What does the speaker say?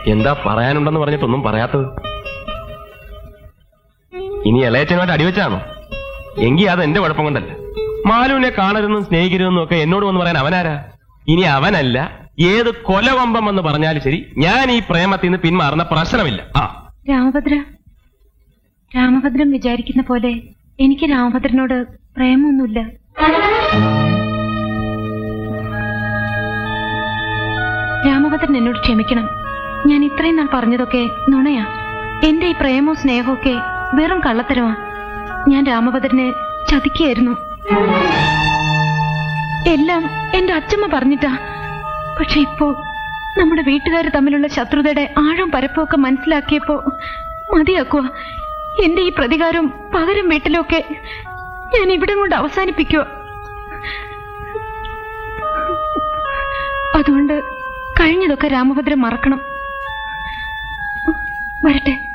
എന്താ പറയാനുണ്ടെന്ന് പറഞ്ഞിട്ടൊന്നും പറയാത്തത് ഇനി ഇളയച്ചനുമായിട്ട് അടിവെച്ചാണോ എങ്കിൽ അത് എന്റെ കുഴപ്പം കൊണ്ടല്ല മാലുവിനെ കാണരുതെന്നും സ്നേഹിക്കരുതെന്നും ഒക്കെ എന്നോട് വന്ന് പറയാൻ അവനാരാ ഇനി അവനല്ല ഏത് കൊലവമ്പം എന്ന് പറഞ്ഞാലും ശരി ഞാൻ ഈ പ്രേമത്തിൽ നിന്ന് പിന്മാറുന്ന പ്രശ്നമില്ല ആ രാമഭദ്ര രാമഭദ്രൻ വിചാരിക്കുന്ന പോലെ എനിക്ക് രാമഭദ്രനോട് പ്രേമൊന്നുമില്ല രാമഭദ്രൻ എന്നോട് ക്ഷമിക്കണം ഞാൻ ഇത്രയും നാൾ പറഞ്ഞതൊക്കെ നുണയാ എന്റെ ഈ പ്രേമവും സ്നേഹവും ഒക്കെ വെറും കള്ളത്തരമാ ഞാൻ രാമഭദ്രനെ ചതിക്കുകയായിരുന്നു എല്ലാം എന്റെ അച്ഛമ്മ പറഞ്ഞിട്ടാ പക്ഷെ ഇപ്പോ നമ്മുടെ വീട്ടുകാർ തമ്മിലുള്ള ശത്രുതയുടെ ആഴം പരപ്പുമൊക്കെ മനസ്സിലാക്കിയപ്പോ മതിയാക്കുക എന്റെ ഈ പ്രതികാരം പകരം വീട്ടിലൊക്കെ ഞാൻ ഇവിടെ കൊണ്ട് അവസാനിപ്പിക്കുക അതുകൊണ്ട് കഴിഞ്ഞതൊക്കെ രാമഭദ്രൻ മറക്കണം വരട്ടെ